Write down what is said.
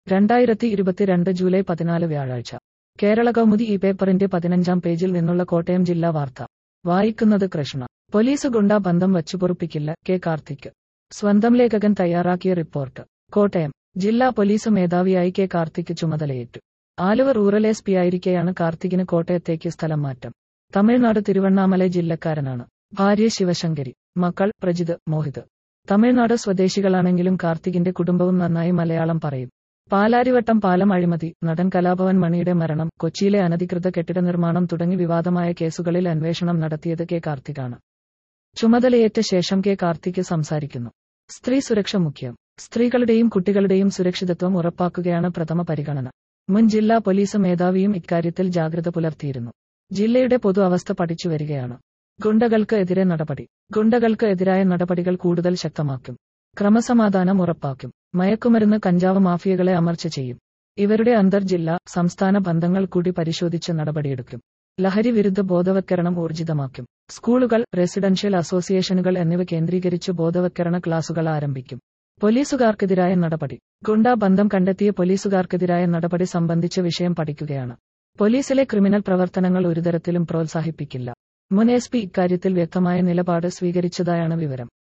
രണ്ടായിരത്തി ഇരുപത്തിരണ്ട് ജൂലൈ പതിനാല് വ്യാഴാഴ്ച കേരള കൗമുദി ഈ പേപ്പറിന്റെ പതിനഞ്ചാം പേജിൽ നിന്നുള്ള കോട്ടയം ജില്ലാ വാർത്ത വായിക്കുന്നത് കൃഷ്ണ പോലീസ് ഗുണ്ടാ ബന്ധം വച്ചുപൊറുപ്പിക്കില്ല കെ കാർത്തിക് സ്വന്തം ലേഖകൻ തയ്യാറാക്കിയ റിപ്പോർട്ട് കോട്ടയം ജില്ലാ പോലീസ് മേധാവിയായി കെ കാർത്തിക് ചുമതലയേറ്റു ആലുവ റൂറൽ എസ് പി ആയിരിക്കെയാണ് കാർത്തികിന് കോട്ടയത്തേക്ക് സ്ഥലം മാറ്റം തമിഴ്നാട് തിരുവണ്ണാമല ജില്ലക്കാരനാണ് ഭാര്യ ശിവശങ്കരി മക്കൾ പ്രജിത് മോഹിത് തമിഴ്നാട് സ്വദേശികളാണെങ്കിലും കാർത്തികിന്റെ കുടുംബവും നന്നായി മലയാളം പറയും പാലാരിവട്ടം പാലം അഴിമതി നടൻ കലാഭവൻ മണിയുടെ മരണം കൊച്ചിയിലെ അനധികൃത കെട്ടിട നിർമ്മാണം തുടങ്ങി വിവാദമായ കേസുകളിൽ അന്വേഷണം നടത്തിയത് കെ കാർത്തികാണ് ചുമതലയേറ്റ ശേഷം കെ കാർത്തിക് സംസാരിക്കുന്നു സ്ത്രീ സുരക്ഷ മുഖ്യം സ്ത്രീകളുടെയും കുട്ടികളുടെയും സുരക്ഷിതത്വം ഉറപ്പാക്കുകയാണ് പ്രഥമ പരിഗണന മുൻ ജില്ലാ പോലീസ് മേധാവിയും ഇക്കാര്യത്തിൽ ജാഗ്രത പുലർത്തിയിരുന്നു ജില്ലയുടെ പൊതു അവസ്ഥ പഠിച്ചു വരികയാണ് ഗുണ്ടകൾക്ക് എതിരെ നടപടി ഗുണ്ടകൾക്ക് എതിരായ നടപടികൾ കൂടുതൽ ശക്തമാക്കും ക്രമസമാധാനം ഉറപ്പാക്കും മയക്കുമരുന്ന് കഞ്ചാവ് മാഫിയകളെ അമർച്ച ചെയ്യും ഇവരുടെ അന്തർജില്ലാ സംസ്ഥാന ബന്ധങ്ങൾ കൂടി പരിശോധിച്ച് നടപടിയെടുക്കും ലഹരി വിരുദ്ധ ബോധവത്കരണം ഊർജിതമാക്കും സ്കൂളുകൾ റെസിഡൻഷ്യൽ അസോസിയേഷനുകൾ എന്നിവ കേന്ദ്രീകരിച്ച് ബോധവത്കരണ ക്ലാസുകൾ ആരംഭിക്കും പോലീസുകാർക്കെതിരായ നടപടി ഗുണ്ടാ ബന്ധം കണ്ടെത്തിയ പോലീസുകാർക്കെതിരായ നടപടി സംബന്ധിച്ച വിഷയം പഠിക്കുകയാണ് പോലീസിലെ ക്രിമിനൽ പ്രവർത്തനങ്ങൾ ഒരുതരത്തിലും പ്രോത്സാഹിപ്പിക്കില്ല മുൻ എസ് പി ഇക്കാര്യത്തിൽ വ്യക്തമായ നിലപാട് സ്വീകരിച്ചതായാണ് വിവരം